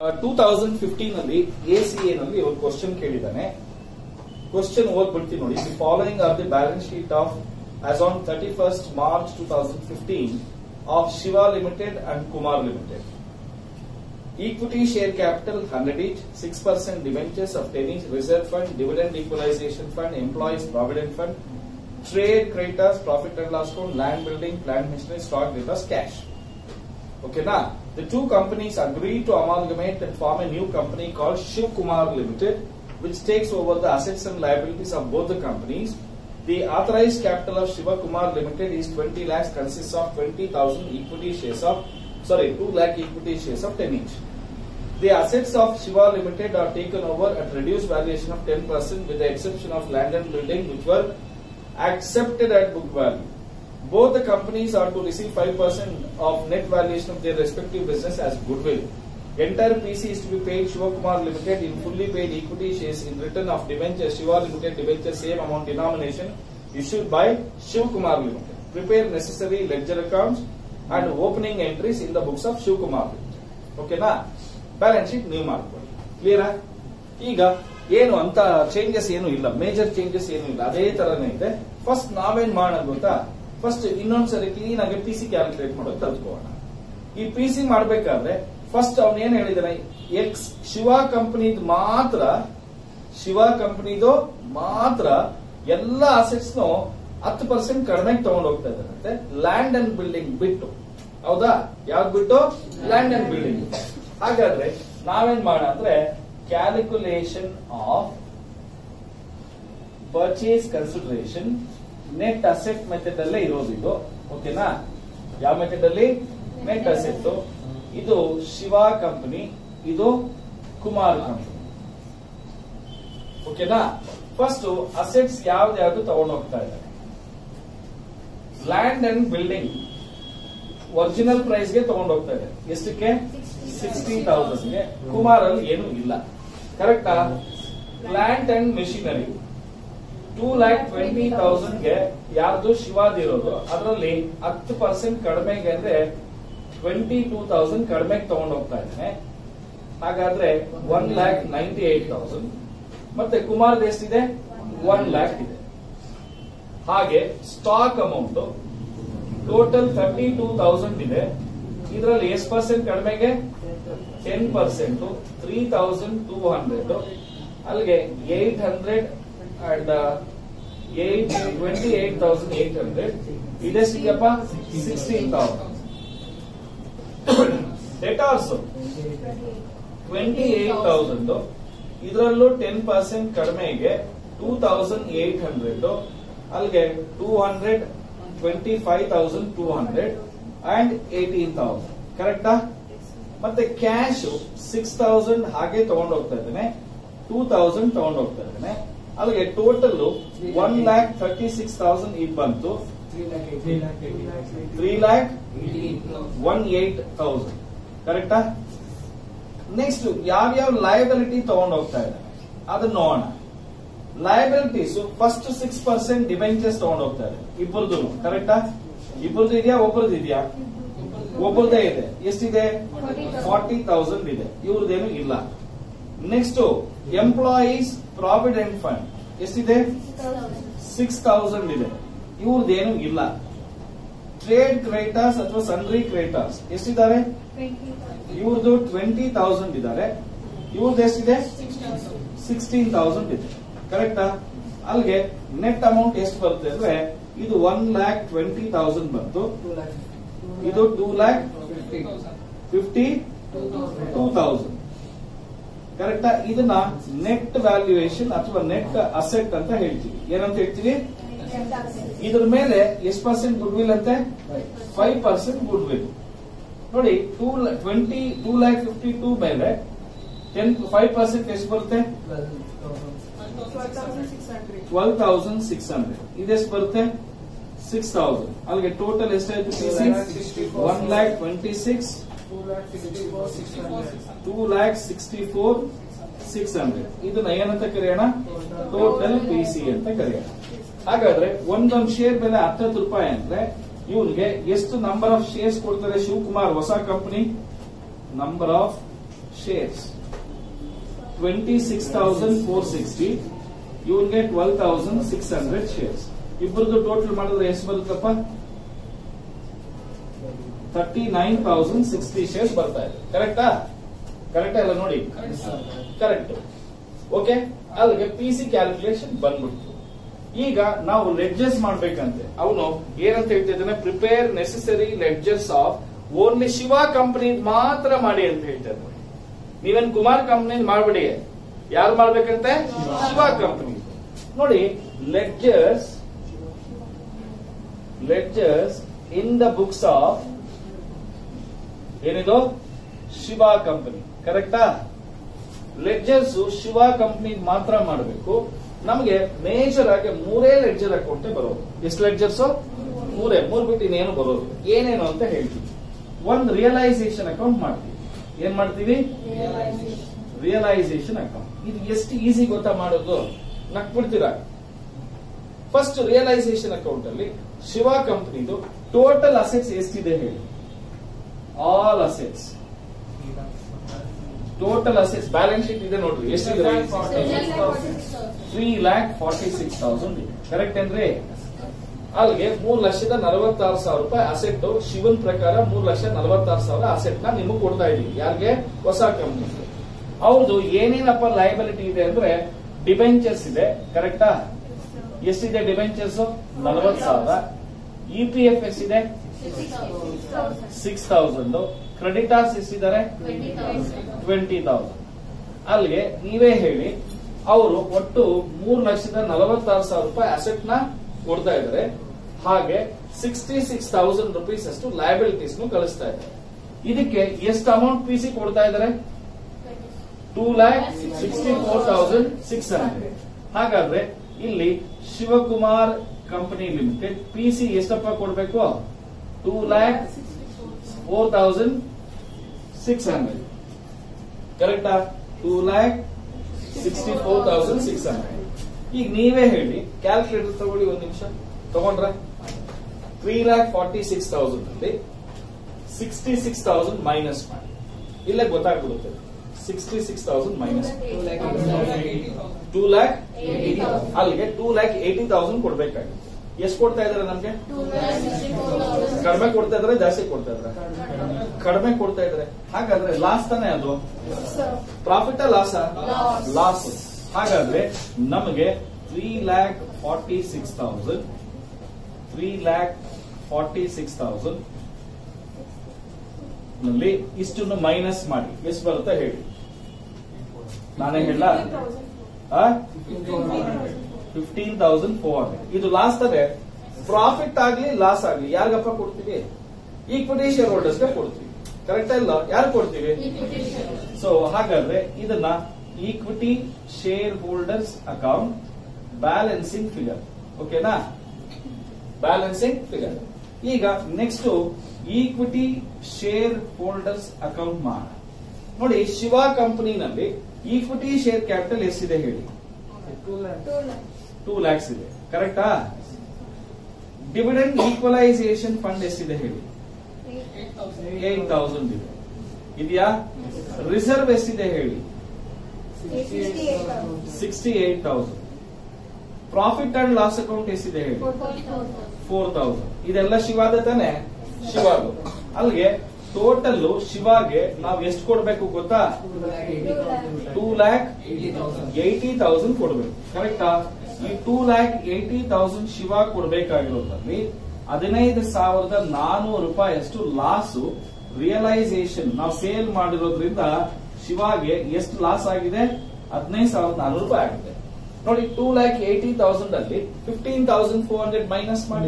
Two thousand fifteen ಅಲ್ಲಿ A C A ನಲ್ಲಿ ಒಂದು ಕ್ವಶನ್ ಕೇಳಿದ್ದಾನೆ ಕ್ವಶನ್ ಓದ್ಬಿಡ್ತೀನಿ ನೋಡಿ the following are the balance sheet of as on thirty first March two thousand fifteen of Shiva limited and Kumar limited Equity share capital 100 each, 6% debentures of 10 each, reserve fund, dividend equalization fund, employees provident fund, trade creditors, profit and loss account, land building, plant machinery, stock debtors, cash. Okay, now the two companies agreed to amalgamate and form a new company called Shiv Kumar Limited, which takes over the assets and liabilities of both the companies. The authorized capital of Shiva Kumar Limited is 20 lakhs, consists of 20,000 equity shares of sorry, 2 lakh equity shares of 10 each. The assets of Shiva Limited are taken over at reduced valuation of 10% with the exception of land and building which were accepted at book value. Both the companies are to receive 5% of net valuation of their respective business as goodwill. Entire PC is to be paid Shiva Kumar Limited in fully paid equity shares in return of debenture Shiva Limited debenture same amount denomination issued by Shiv Kumar Limited. Prepare necessary ledger accounts and opening entries in the books of Shiv Kumar Limited. ಓಕೆನಾ balance sheet ನೀವು ಮಾಡ್ಕೊಳ್ಳಿ ಕ್ಲಿಯರಾ ಈಗ ಏನು ಅಂತ changes ಏನು ಇಲ್ಲ major changes ಏನು ಇಲ್ಲ ಅದೇ ತರನೇ ಇದೆ ಫಸ್ಟ್ ನಾವೇನ್ ಮಾಡೋಣ ಗೊತ್ತಾ ಫಸ್ಟ್ ಇನ್ನೊಂದ್ಸರಿ ಕ್ಲೀನ್ ಆಗಿ ಪಿ ಸಿ ಕ್ಯಾಲ್ಕುಲೇಟ್ ಮಾಡೋದು ಕಲ್ತ್ಕೋಣ ಈ ಪಿ ಸಿ ಮಾಡ್ಬೇಕಾದ್ರೆ ಫಸ್ಟ್ ಅವನ್ ಏನ್ ಹೇಳಿದಾನೆ ಎಕ್ಸ್ ಶಿವ ಕಂಪನಿದ್ ಮಾತ್ರ ಶಿವ ಕಂಪನಿದು ಮಾತ್ರ ಎಲ್ಲ ಅಸೆಟ್ಸ್ ನು ಹತ್ತು ಪರ್ಸೆಂಟ್ ಕಡಿಮೆ ತಗೊಂಡು ಹೋಗ್ತಾ ಇದ್ದಾರಂತೆ ಲ್ಯಾಂಡ್ ಅಂಡ್ ಬಿಲ್ಡಿಂಗ್ ಬಿಟ್ಟು ಹೌದಾ ಯಾವ್ದು ಬಿಟ್ಟು ಲ್ಯಾಂಡ್ ಅಂಡ್ ಬಿಲ್ಡಿಂಗ್ ಹಾಗಾದ್ರೆ ನಾವೇನ್ ಮಾಡೋಣ ಅಂದ್ರೆ calculation of purchase consideration net asset method ಅಲ್ಲೇ ಇರೋದು ಇದು ಓಕೆನಾ ಯಾವ ಮೆಥಡ್ ಅಲ್ಲಿ ನೆಟ್ ಅಸೆಟ್ ಇದು ಶಿವ ಕಂಪನಿ ಇದು ಕುಮಾರ್ ಕಂಪನಿ ಓಕೆನಾ ಫಸ್ಟ್ ಅಸೆಟ್ಸ್ ಯಾವ್ದು ಯಾವ್ದು ತಗೊಂಡು ಹೋಗ್ತಾ ಇದ್ದಾರೆ land and building original price ಗೆ ತಗೊಂಡು ಹೋಗ್ತಾ ಇದೆ ಎಷ್ಟಕ್ಕೆ ಸಿಕ್ಸ್ಟಿ ತೌಸಂಡ್ ಗೆ ಕುಮಾರ್ ಅಲ್ಲಿ ಏನು ಇಲ್ಲ ಕರೆಕ್ಟಾ plant and machinery two lakh twenty thousand ಗೆ ಯಾರ್ದು ಶಿವಾದಿರೋದು ಅದರಲ್ಲಿ ಹತ್ತು ಪರ್ಸೆಂಟ್ ಕಡಿಮೆಗೆ ಅಂದ್ರೆ ಟ್ವೆಂಟಿ ಟೂ ತೌಸಂಡ್ ಕಡಿಮೆಗೆ ತಗೊಂಡು ಹೋಗ್ತಾ ಇದ್ದೇನೆ ಹಾಗಾದ್ರೆ one lakh ninety eight thousand ಮತ್ತೆ ಕುಮಾರ್ ಎಷ್ಟಿದೆ ಒನ್ ಲ್ಯಾಕ್ ಇದೆ ಹಾಗೆ stock amount total thirty two thousand ಇದೆ ಇದರಲ್ಲಿ ಎಷ್ಟು ಪರ್ಸೆಂಟ್ ಕಡಿಮೆಗೆ ten percent three thousand two hundred ಅಲ್ಲಿಗೆ eight hundred and eight twenty eight thousand eight hundred ಇದೆಷ್ಟಿದೆಯಪ್ಪ sixteen thousand debtors twenty eight thousand ಇದರಲ್ಲೂ ಟೆನ್ ಪರ್ಸೆಂಟ್ ಕಡಿಮೆಗೆ ಟೂ ತೌಸಂಡ್ ಏಟ್ ಹಂಡ್ರೆಡ್ ಅಲ್ಲಿಗೆ two hundred twenty five thousand two hundred and eighteen thousand ಕರೆಕ್ಟಾ ಮತ್ತೆ cash six thousand ಹಾಗೆ ತಗೊಂಡು ಹೋಗ್ತಾ ಇದ್ದೇನೆ ಟೂ ತೌಸಂಡ್ ತಗೊಂಡು ಹೋಗ್ತಾ ಇದ್ದೇನೆ ಅಲ್ಲಿಗೆ total one lakh thirty six thousand ಇದು ಬಂತು three lakh one eight thousand ಕರೆಕ್ಟಾ ನೆಕ್ಸ್ಟ್ ಯಾವ್ಯಾವ ಲಯಬಿಲಿಟಿ ತಗೊಂಡು ಹೋಗ್ತಾ ಇದ್ದಾನೆ ಅದನ್ನ ನೋಡೋಣ liabilities first six percent debentures ತಗೊಂಡು ಹೋಗ್ತಾ ಇದೆ ಇಬ್ಬರದು ಕರೆಕ್ಟಾ ಇಬ್ಬರದು ಇದೆಯಾ ಒಬ್ಬರದು ಇದೆಯಾ ಒಬ್ಬರದೇ ಇದೆ ಎಷ್ಟಿದೆ ಫಾರ್ಟಿ ತೌಸಂಡ್ ಇದೆ ಇವ್ರದ್ದೇನು ಇಲ್ಲ ನೆಕ್ಸ್ಟ್ ಎಂಪ್ಲಾಯೀಸ್ ಪ್ರಾವಿಡೆಂಟ್ ಫಂಡ್ ಎಷ್ಟಿದೆ ಸಿಕ್ಸ್ ತೌಸಂಡ್ ಇದೆ ಇವ್ರದ್ದೇನು ಇಲ್ಲ ಟ್ರೇಡ್ ಕ್ರೇಟರ್ಸ್ ಅಥವಾ ಸನ್ರಿ ಕ್ರೇಟರ್ಸ್ ಎಷ್ಟಿದ್ದಾರೆ ಇವ್ರದ್ದು ಟ್ವೆಂಟಿ ತೌಸಂಡ್ ಇದ್ದಾರೆ ಇವ್ರದ್ದು ಎಷ್ಟಿದೆ ಸಿಕ್ಸ್ಟೀನ್ ತೌಸಂಡ್ ಇದೆ ಕರೆಕ್ಟಾ ಅಲ್ಲಿಗೆ ನೆಟ್ ಅಮೌಂಟ್ ಎಷ್ಟು ಬರುತ್ತೆ ಅಂದ್ರೆ ಇದು ಒನ್ ಲ್ಯಾಕ್ ಟ್ವೆಂಟಿ ತೌಸಂಡ್ ಬಂತು ಇದು two lakh fifty two thousand ಕರೆಕ್ಟಾ ಇದನ್ನ ನೆಟ್ ವ್ಯಾಲ್ಯೂಯೇಷನ್ ಅಥವಾ ನೆಟ್ ಅಸೆಟ್ ಅಂತ ಹೇಳ್ತೀವಿ ಏನಂತ ಹೇಳ್ತೀವಿ ಇದ್ರ ಮೇಲೆ ಎಷ್ಟು ಪರ್ಸೆಂಟ್ ಗುಡ್ ವಿಲ್ ಅಂತೆ ಫೈವ್ ಪರ್ಸೆಂಟ್ ಗುಡ್ ವಿಲ್ ನೋಡಿ two twenty two lakh fifty two ಮೇಲೆ ಟೆನ್ ಫೈವ್ ಪರ್ಸೆಂಟ್ ಎಷ್ಟು ಬರುತ್ತೆ ಟ್ವೆಲ್ ತೌಸಂಡ್ ಸಿಕ್ಸ್ ಹಂಡ್ರೆಡ್ ಇದೆಷ್ಟು ಬರುತ್ತೆ ಸಿಕ್ಸ್ ತೌಸಂಡ್ ಅಲ್ಲಿಗೆ ಟೋಟಲ್ ಎಷ್ಟಾಯ್ತು one lakh twenty six two lakh sixty four six hundred ಇದನ್ನ ಏನಂತ ಕರೆಯೋಣ ಟೋಟಲ್ ಪಿ ಸಿ ಅಂತ ಕರೆಯೋಣ ಹಾಗಾದ್ರೆ ಒಂದೊಂದು ಶೇರ್ ಬೆಲೆ ಹತ್ತತ್ತು ರೂಪಾಯಿ ಅಂದ್ರೆ ಇವನ್ಗೆ ಎಷ್ಟು ನಂಬರ್ ಆಫ್ ಶೇರ್ಸ್ ಕೊಡ್ತಾರೆ ಶಿವಕುಮಾರ್ ಹೊಸ ಕಂಪನಿ ನಂಬರ್ ಆಫ್ shares. 26,460. ಇವನ್ಗೆ twelve thousand six hundred shares ಇಬ್ಬರದು ಟೋಟಲ್ ಮಾಡಿದ್ರೆ ಎಷ್ಟು ಬರುತ್ತಪ್ಪ thirty nine thousand sixty shares ಬರ್ತಾ ಇದೆ ಕರೆಕ್ಟಾ ಕರೆಕ್ಟಾ ಎಲ್ಲ ನೋಡಿ ಕರೆಕ್ಟ್ ಓಕೆ ಅಲ್ಲಿಗೆ ಪಿ ಸಿ ಕ್ಯಾಲ್ಕುಲೇಷನ್ ಬಂದ್ಬಿಡ್ತು ಈಗ ನಾವು ಲೆಡ್ಜರ್ಸ್ ಮಾಡ್ಬೇಕಂತೆ ಅವನು ಏನಂತ ಹೇಳ್ತಿದ್ದಾನೆ prepare necessary ledgers of only Shiva company ಮಾತ್ರ ಮಾಡಿ ಅಂತ ಹೇಳ್ತಾರೆ ನೀವೇನ್ ಕುಮಾರ್ ಕಂಪನಿ ಮಾಡ್ಬಿಡಿ ಯಾರು ಮಾಡ್ಬೇಕಂತೆ ಶಿವ ಕಂಪನಿ ನೋಡಿ ledgers ledgers in the books of ಏನಿದು ಶಿವ ಕಂಪನಿ ಕರೆಕ್ಟಾ ಲೆಡ್ಜರ್ಸ್ ಶಿವ ಕಂಪನಿ ಮಾತ್ರ ಮಾಡಬೇಕು ನಮಗೆ ಮೇಜರ್ ಆಗಿ ಮೂರೇ ಲೆಡ್ಜರ್ ಅಕೌಂಟ್ ಬರೋದು ಎಷ್ಟು ಲೆಡ್ಜರ್ಸ್ ಮೂರೇ ಮೂರ್ ಬಿಟ್ಟು ಇನ್ನೇನು ಬರೋದು ಏನೇನು ಅಂತ ಹೇಳ್ತೀವಿ ಒಂದ್ ರಿಯಲೈಸೇಷನ್ ಅಕೌಂಟ್ ಮಾಡ್ತೀವಿ ಏನ್ ಮಾಡ್ತೀವಿ ರಿಯಲೈಸೇಷನ್ ಅಕೌಂಟ್ ಇದು ಎಷ್ಟು ಈಸಿ ಗೊತ್ತಾ ಮಾಡೋದು ನಕ್ಬಿಡ್ತೀರಾ ಫಸ್ಟ್ ರಿಯಲೈಸೇಷನ್ ಅಕೌಂಟ್ ಅಲ್ಲಿ ಶಿವ ಕಂಪನಿದು ಟೋಟಲ್ ಅಸೆಟ್ಸ್ ಎಷ್ಟಿದೆ ಹೇಳಿ all assets total assets balance sheet ಇದೆ ನೋಡ್ರಿ ಎಷ್ಟಿದೆ three lakh forty six thousand correct ಏನ್ರಿ ಅಲ್ಲಿಗೆ ಮೂರ್ ಲಕ್ಷದ ನಲವತ್ತಾರು ಸಾವಿರ ರೂಪಾಯಿ ಅಸೆಟ್ ಶಿವನ್ ಪ್ರಕಾರ ಮೂರ್ ಲಕ್ಷ ನಲವತ್ತಾರು ಸಾವಿರ ಅಸೆಟ್ ನ ನಿಮಗೆ ಕೊಡ್ತಾ ಇದೀವಿ ಯಾರಿಗೆ ಹೊಸ ಕಂಪನಿ ಅವ್ರದ್ದು ಏನೇನಪ್ಪ ಲಯಬಿಲಿಟಿ ಇದೆ ಅಂದ್ರೆ ಡಿಬೆಂಚರ್ಸ್ ಇದೆ ಕರೆಕ್ಟಾ ಎಷ್ಟಿದೆ ಡಿಬೆಂಚರ್ಸ್ ನಲವತ್ ಸಾವಿರ ಇ ಪಿ ಎಫ್ ಎಷ್ಟಿದೆ ಸಿಕ್ಸ್ ತೌಸಂಡ್ ಕ್ರೆಡಿಟಾರ್ಸ್ ಎಷ್ಟಿದ್ದಾರೆ ಟ್ವೆಂಟಿ ತೌಸಂಡ್ ಅಲ್ಲಿಗೆ ನೀವೇ ಹೇಳಿ ಅವರು ಒಟ್ಟು ಮೂರ್ ಲಕ್ಷದ ನಲವತ್ತಾರು ಸಾವಿರ ರೂಪಾಯಿ ಅಸೆಟ್ ನ ಕೊಡ್ತಾ ಇದ್ದಾರೆ ಹಾಗೆ ಸಿಕ್ಸ್ಟಿ ಸಿಕ್ಸ್ ತೌಸಂಡ್ ರುಪೀಸ್ ಅಷ್ಟು ಲಯಬಿಲಿಟೀಸ್ ಕಳಿಸ್ತಾ ಇದ್ದಾರೆ ಇದಕ್ಕೆ ಎಷ್ಟು ಅಮೌಂಟ್ ಪಿ ಸಿ ಕೊಡ್ತಾ ಇದ್ದಾರೆ two lakh sixty four thousand six hundred ಹಾಗಾದ್ರೆ ಇಲ್ಲಿ Shivakumar company limited P C ಎಷ್ಟಪ್ಪ ಕೊಡಬೇಕು two lakh four thousand six hundred ಕರೆಕ್ಟಾ two lakh sixty four thousand six hundred ಈಗ ನೀವೇ ಹೇಳಿ ಕ್ಯಾಲ್ಕುಲೇಟರ್ ತಗೊಳ್ಳಿ ಒಂದ್ ನಿಮಿಷ ತಗೊಂಡ್ರ three lakh forty six thousand ಅಲ್ಲಿ ಸಿಕ್ಸ್ಟಿ ಸಿಕ್ಸ್ ತೌಸಂಡ್ ಮೈನಸ್ ಮಾಡಿ ಇಲ್ಲೇ ಗೊತ್ತಾಗ್ಬಿಡುತ್ತೆ sixty six thousand minus two lakh ಅಲ್ಲಿಗೆ ಟೂ ಲ್ಯಾಕ್ ಏಟಿ ತೌಸಂಡ್ ಕೊಡ್ಬೇಕಾಗಿತ್ತು ಎಷ್ಟು ಕೊಡ್ತಾ ಇದಾರೆ ನಮ್ಗೆ ಕಡಿಮೆ ಕೊಡ್ತಾ ಇದಾರೆ ಜಾಸ್ತಿ ಕೊಡ್ತಾ ಇದಾರೆ ಕಡಿಮೆ ಕೊಡ್ತಾ ಇದಾರೆ ಹಾಗಾದ್ರೆ ಲಾಸ್ ತಾನೇ ಅದು ಪ್ರಾಫಿಟ್ ಲಾಸ್ ಲಾಸ್ ಹಾಗಾದ್ರೆ ನಮಗೆ three lakh forty six thousand three lakh forty six thousand ನಲ್ಲಿ ಇಷ್ಟನ್ನು ಮೈನಸ್ ಮಾಡಿ ಎಷ್ಟು ಬರುತ್ತೆ ಹೇಳಿ ನಾನೇ ಹೇಳ ಫಿಫ್ಟೀನ್ ತೌಸಂಡ್ ಫೋರ್ ಹಂಡ್ರೆಡ್ ಇದು ಲಾಸ್ಟ್ ಅದೇ ಪ್ರಾಫಿಟ್ ಆಗ್ಲಿ ಲಾಸ್ ಆಗ್ಲಿ ಯಾರಿಗಪ್ಪ ಕೊಡ್ತೀವಿ ಈಕ್ವಿಟಿ ಶೇರ್ ಹೋಲ್ಡರ್ಸ್ಗೆ ಕೊಡ್ತೀವಿ ಕರೆಕ್ಟ್ ಇಲ್ಲ ಯಾರು ಕೊಡ್ತೀವಿ ಸೊ ಹಾಗಾದ್ರೆ ಇದನ್ನ equity share holders account balancing figure ಓಕೆನಾ ಬ್ಯಾಲೆನ್ಸಿಂಗ್ ಫಿಗರ್ ಈಗ next equity share holders account ಮಾಡ ನೋಡಿ ಶಿವ ಕಂಪನಿನಲ್ಲಿ ಈಕ್ವಿಟಿ ಶೇರ್ ಕ್ಯಾಪಿಟಲ್ ಎಷ್ಟಿದೆ ಹೇಳಿ ಟೂ ಲ್ಯಾಕ್ಸ್ ಇದೆ ಕರೆಕ್ಟಾ ಡಿವಿಡೆಂಡ್ ಈಕ್ವಲೈಸೇಷನ್ ಫಂಡ್ ಎಷ್ಟಿದೆ ಹೇಳಿ ಏಟ್ ತೌಸಂಡ್ ಇದೆ ಇದೆಯಾ ರಿಸರ್ವ್ ಎಷ್ಟಿದೆ ಹೇಳಿ sixty eight thousand profit and loss account ಎಷ್ಟಿದೆ ಹೇಳಿ ಫೋರ್ ತೌಸಂಡ್ ಇದೆಲ್ಲ ಶಿವಾದ ತಾನೆ ಶಿವಾದು ಅಲ್ಲಿಗೆ ಟೋಟಲ್ ಶಿವಾಗೆ ನಾವು ಎಷ್ಟು ಕೊಡ್ಬೇಕು ಗೊತ್ತಾ ಟೂ ಲ್ಯಾಕ್ ಏಯ್ಟಿ ತೌಸಂಡ್ ಕೊಡ್ಬೇಕು ಕರೆಕ್ಟಾ ಈ two lakh eighty thousand Shiva ಕೊಡ್ಬೇಕಾಗಿರೋದ್ರಲ್ಲಿ ಹದಿನೈದು ಸಾವಿರದ ನಾನೂರು ರೂಪಾಯಿ ಅಷ್ಟು ಲಾಸ್ ರಿಯಲೈಸೇಷನ್ ನಾವು ಸೇಲ್ ಮಾಡಿರೋದ್ರಿಂದ ಶಿವಾಗೆ ಎಷ್ಟು ಲಾಸ್ ಆಗಿದೆ ಹದಿನೈದು ಸಾವಿರದ ನಾನೂರು ರೂಪಾಯಿ ಆಗಿದೆ ನೋಡಿ ಟೂ ಲ್ಯಾಕ್ ಏಯ್ಟಿ ತೌಸಂಡ್ ಅಲ್ಲಿ fifteen thousand four hundred minus ಮಾಡಿ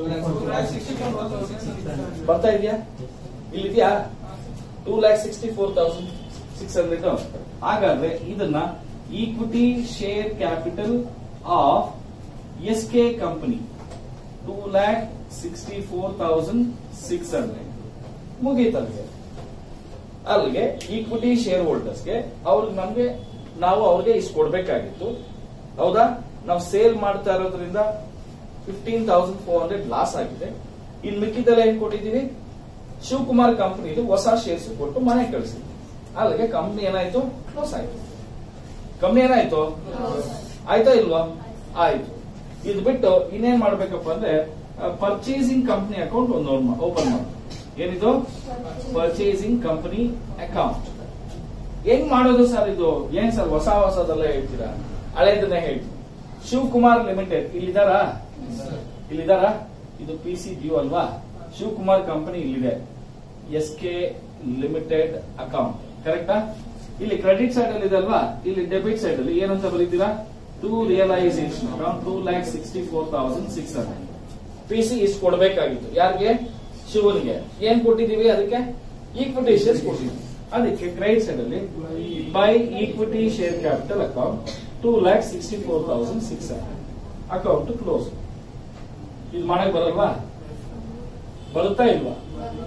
ಬರ್ತಾ ಇದೆಯಾ ಇಲ್ಲಿದ್ಯಾ two lakh sixty four thousand six hundred ಹಾಗಾದ್ರೆ ಇದನ್ನ equity share capital of S K company two lakh sixty four thousand six hundred ಮುಗೀತಲ್ಲಿಗೆ ಅಲ್ಲಿಗೆ ಈಕ್ವಿಟಿ ಶೇರ್ ಹೋಲ್ಡರ್ಸ್ಗೆ ಅವ್ರಿಗೆ ನಮ್ಗೆ ನಾವು ಅವ್ರಿಗೆ ಇಷ್ಟು ಕೊಡ್ಬೇಕಾಗಿತ್ತು ಹೌದಾ ನಾವು ಸೇಲ್ ಮಾಡ್ತಾ ಇರೋದ್ರಿಂದ fifteen thousand four hundred loss ಆಗಿದೆ ಇನ್ ಮಿಕ್ಕಿದೆಲ್ಲ ಏನ್ ಕೊಟ್ಟಿದೀವಿ ಶಿವಕುಮಾರ್ ಕಂಪನಿದು ಹೊಸ ಶೇರ್ಸ್ ಕೊಟ್ಟು ಮನೆ ಕಳಿಸಿದ್ವಿ ಅಲ್ಲಿಗೆ ಕಂಪ್ನಿ ಏನಾಯ್ತು ಕ್ಲೋಸ್ ಆಯ್ತು ಕಂಪ್ನಿ ಏನಾಯ್ತು ಆಯ್ತಾ ಇಲ್ವಾ ಆಯ್ತು ಇದು ಬಿಟ್ಟು ಇನ್ನೇನ್ ಮಾಡ್ಬೇಕಪ್ಪ ಅಂದ್ರೆ ಪರ್ಚೇಸಿಂಗ್ ಕಂಪನಿ ಅಕೌಂಟ್ ಒಂದು ಓಪನ್ ಮಾಡಿ ಏನಿದು ಪರ್ಚೇಸಿಂಗ್ ಕಂಪನಿ ಅಕೌಂಟ್ ಹೆಂಗ್ ಮಾಡೋದು ಸರ್ ಇದು ಏನ್ ಸರ್ ಹೊಸ ಹೊಸದೆಲ್ಲ ಹೇಳ್ತೀರಾ ಹಳೇದನ್ನೇ ಹೇಳ್ತೀನಿ ಶಿವಕುಮಾರ್ ಲಿಮಿಟೆಡ್ ಇಲ್ಲಿದಾರಾ ಇಲ್ಲಿದಾರಾ ಇದು ಪಿ ಸಿ ಡ್ಯೂ ಅಲ್ವಾ ಶಿವಕುಮಾರ್ ಕಂಪನಿ ಇಲ್ಲಿದೆ ಎಸ್ ಕೆ ಲಿಮಿಟೆಡ್ ಅಕೌಂಟ್ ಕರೆಕ್ಟಾ ಇಲ್ಲಿ ಕ್ರೆಡಿಟ್ ಸೈಡ್ ಅಲ್ಲಿ ಇದೆ ಅಲ್ವಾ ಇಲ್ಲಿ ಡೆಬಿಟ್ ಸೈಡ್ ಅಲ್ಲಿ ಏನಂತ ಬರೀತೀರಾ to realisation account two lakh sixty four thousand six hundred P C ಇಷ್ಟು ಕೊಡಬೇಕಾಗಿತ್ತು ಯಾರಿಗೆ ಶಿವನಿಗೆ ಏನ್ ಕೊಟ್ಟಿದೀವಿ ಅದಕ್ಕೆ ಈಕ್ವಿಟಿ ಶೇರ್ಸ್ ಕೊಟ್ಟಿದ್ವಿ ಅದಕ್ಕೆ ಕ್ರೆಡಿಟ್ ಸೈಡ್ ಅಲ್ಲಿ by equity share capital account two lakh sixty four thousand six hundred account close ಇದು ಮಾಡಕ್ ಬರಲ್ವಾ ಬರುತ್ತಾ ಇಲ್ವಾ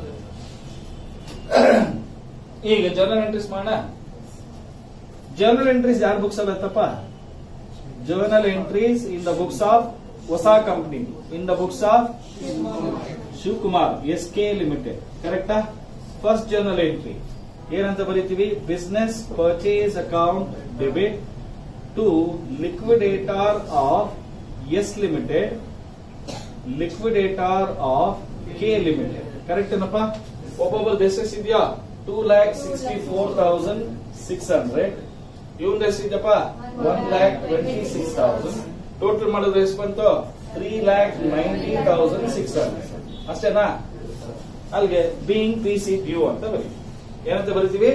ಈಗ ಜರ್ನಲ್ ಎಂಟ್ರೀಸ್ ಮಾಡೋಣ ಜರ್ನಲ್ ಎಂಟ್ರೀಸ್ ಯಾರ ಬುಕ್ಸ್ ಅಲ್ಲಿ ಐತಪ್ಪ journal entries in the books of ಹೊಸ company in the books of Shivakumar S K limited ಕರೆಕ್ಟಾ ಫಸ್ಟ್ ಜರ್ನಲ್ ಎಂಟ್ರಿ ಏನಂತ ಬರೀತೀವಿ business purchase account debit to liquidator of S limited liquidator of K limited correct ಏನಪ್ಪ ಒಬ್ಬೊಬ್ಬರ ಎಸ್ ಇದೆಯಾ two lakh sixty four thousand six hundred ಇವನ್ ಎಷ್ಟಿದೆಯಪ್ಪ one lakh twenty six thousand total ಮಾಡಿದ್ರೆ ಎಷ್ಟು ಬಂತು three lakh ninety thousand six hundred ಅಷ್ಟೇನಾ ಅಲ್ಲಿಗೆ ಬೀಯಿಂಗ್ ಪಿ ಸಿ ಡ್ಯೂ ಅಂತ ಬರೀ ಏನಂತ ಬರಿತೀವಿ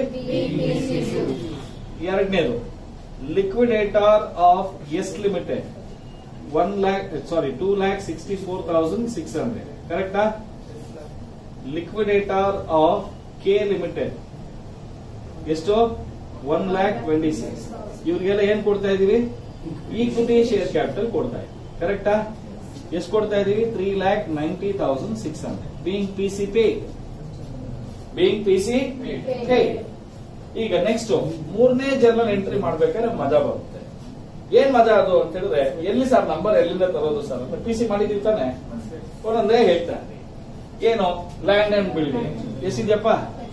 ಎರಡನೇದು liquidator of S limited one lakh sorry two lakh sixty four thousand six hundred ಕರೆಕ್ಟಾ ಲಿಕ್ವಿಡೇಟರ್ ಆಫ್ ಕೆ ಲಿಮಿಟೆಡ್ ಎಷ್ಟು ಒನ್ ಲ್ಯಾಕ್ ಟ್ವೆಂಟಿ ಸಿಕ್ಸ್ ಇವ್ರಿಗೆಲ್ಲ ಏನ್ ಕೊಡ್ತಾ ಇದೀವಿ ಈಕ್ವಿಟಿ ಶೇರ್ ಕ್ಯಾಪಿಟಲ್ ಕೊಡ್ತಾ ಇದ್ದೀವಿ ಕರೆಕ್ಟಾ ಎಷ್ಟು ಕೊಡ್ತಾ ಇದೀವಿ three lakh ninety thousand six hundred being P C pay being P C pay ಈಗ ನೆಕ್ಸ್ಟ್ ಮೂರನೇ ಜರ್ನಲ್ ಎಂಟ್ರಿ ಮಾಡ್ಬೇಕಾದ್ರೆ ಮಜಾ ಬರುತ್ತೆ ಏನ್ ಮಜಾ ಅದು ಅಂತ ಹೇಳಿದ್ರೆ ಎಲ್ಲಿ ಸರ್ ನಂಬರ್ ಎಲ್ಲಿಂದ ತರೋದು ಸರ್ ಅಂತ ಪಿ ಸಿ ಮಾಡಿದೀವಿ ತಾನೆ ಒಂದೊಂದೇ ಹೇಳ್ತಾನೆ ಏನು ಲ್ಯಾಂಡ್ ಅಂಡ್ ಬಿಲ್ಡಿಂಗ್ ಎಷ್ಟಿದ್ಯಪ್ಪ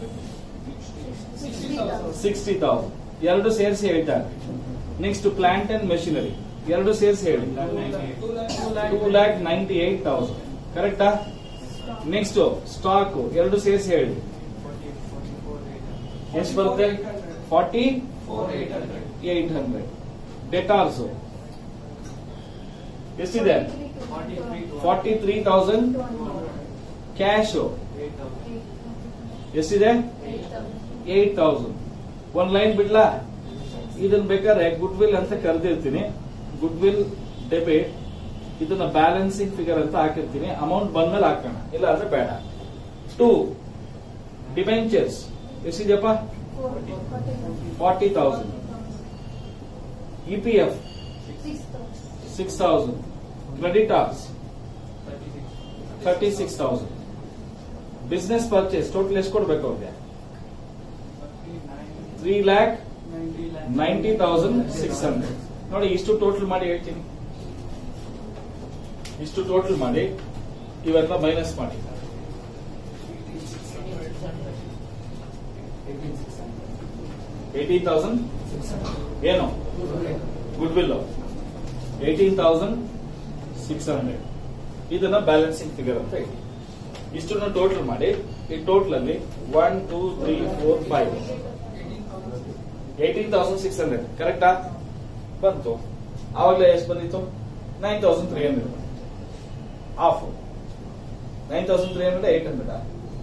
ಸಿಕ್ಸ್ಟಿ ತೌಸಂಡ್ ಎರಡು ಸೇರಿಸಿ ಹೇಳ್ತಾರೆ ನೆಕ್ಸ್ಟ್ ಪ್ಲಾಂಟ್ ಅಂಡ್ ಮೆಷಿನರಿ ಎರಡು ಸೇರಿಸಿ ಹೇಳಿ two lakh ninety eight thousand ಕರೆಕ್ಟಾ ನೆಕ್ಸ್ಟ್ ಸ್ಟಾಕ್ ಎರಡು ಸೇರಿಸಿ ಹೇಳಿ ಎಷ್ಟು ಬರುತ್ತೆ ಫಾರ್ಟಿ ಏಟ್ ಹಂಡ್ರೆಡ್ ಡೆಟಾರ್ಸ್ ಎಷ್ಟಿದೆ ಫಾರ್ಟಿ ತ್ರೀ ತೌಸಂಡ್ ಕ್ಯಾಶ್ ಎಷ್ಟಿದೆ ಏಟ್ ತೌಸಂಡ್ ಒಂದ್ ಲೈನ್ ಬಿಡ್ಲಾ ಇದನ್ನ ಬೇಕಾದ್ರೆ ಗುಡ್ ವಿಲ್ ಅಂತ ಕರೆದಿರ್ತೀನಿ ಗುಡ್ ವಿಲ್ ಡೆಬಿಟ್ ಇದನ್ನ ಬ್ಯಾಲೆನ್ಸಿಂಗ್ ಫಿಗರ್ ಅಂತ ಹಾಕಿರ್ತೀನಿ ಅಮೌಂಟ್ ಬಂದ್ಮೇಲೆ ಹಾಕೋಣ ಇಲ್ಲ ಅಂದ್ರೆ ಬೇಡ ಟೂ ಡಿಬೆಂಚರ್ಸ್ ಎಷ್ಟಿದೆಯಪ್ಪ forty thousand E P F six thousand creditors thirty six thousand business purchase total ಎಷ್ಟು ಕೊಡ್ಬೇಕು ಅವ್ರಿಗೆ three lakh ninety thousand six hundred ನೋಡಿ ಇಷ್ಟು ಟೋಟಲ್ ಮಾಡಿ ಹೇಳ್ತೀನಿ ಇಷ್ಟು ಟೋಟಲ್ ಮಾಡಿ ಇವೆಲ್ಲ ಮೈನಸ್ ಮಾಡಿ ಏಯ್ಟೀನ್ ತೌಸಂಡ್ ಏನು good will eighteen thousand six hundred ಇದನ್ನ ಬ್ಯಾಲೆನ್ಸಿಂಗ್ ಫಿಗರ್ ಅಂತ ಹೇಳಿ ಇಷ್ಟನ್ನು ಟೋಟಲ್ ಮಾಡಿ ಈ ಟೋಟಲ್ ಅಲ್ಲಿ one two three four five eighteen thousand six hundred ಕರೆಕ್ಟಾ ಬಂತು ಆವಾಗಲೇ ಎಷ್ಟು ಬಂದಿತ್ತು nine thousand three hundred of nine thousand three hundred eight hundred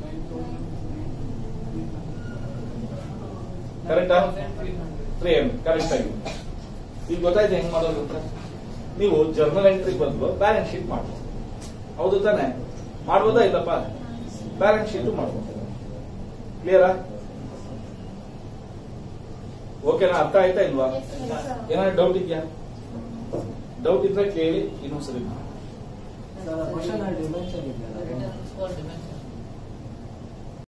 ಕರೆಕ್ಟಾ ತ್ರೀ ಹಂಡ್ರೆಡ್ ಕರೆಕ್ಟ್ ಆಗಿ ಈಗ ಗೊತ್ತಾಯ್ತು ಹೆಂಗ್ ಮಾಡೋದು ಅಂತ ನೀವು ಜರ್ನಲ್ ಎಂಟ್ರಿ ಬದಲು ಬ್ಯಾಲೆನ್ಸ್ ಶೀಟ್ ಮಾಡ್ಬೋದು ಹೌದು ತಾನೆ ಮಾಡ್ಬೋದಾ ಇಲ್ಲಪ್ಪ ಬ್ಯಾಲೆನ್ಸ್ ಶೀಟ್ ಮಾಡ್ಬೋದು ಕ್ಲಿಯರಾ ಓಕೆನಾ ಅರ್ಥ ಆಯ್ತಾ ಇಲ್ವಾ ಏನಾದ್ರು ಡೌಟ್ ಇದೆಯಾ ಡೌಟ್ ಇದ್ರೆ ಕೇಳಿ ಇನ್ನೊಂದ್ಸರಿ ಕ್ವಶನ್ ಡಿಮೆನ್ಷನ್ ಇದೆಯಲ್ಲ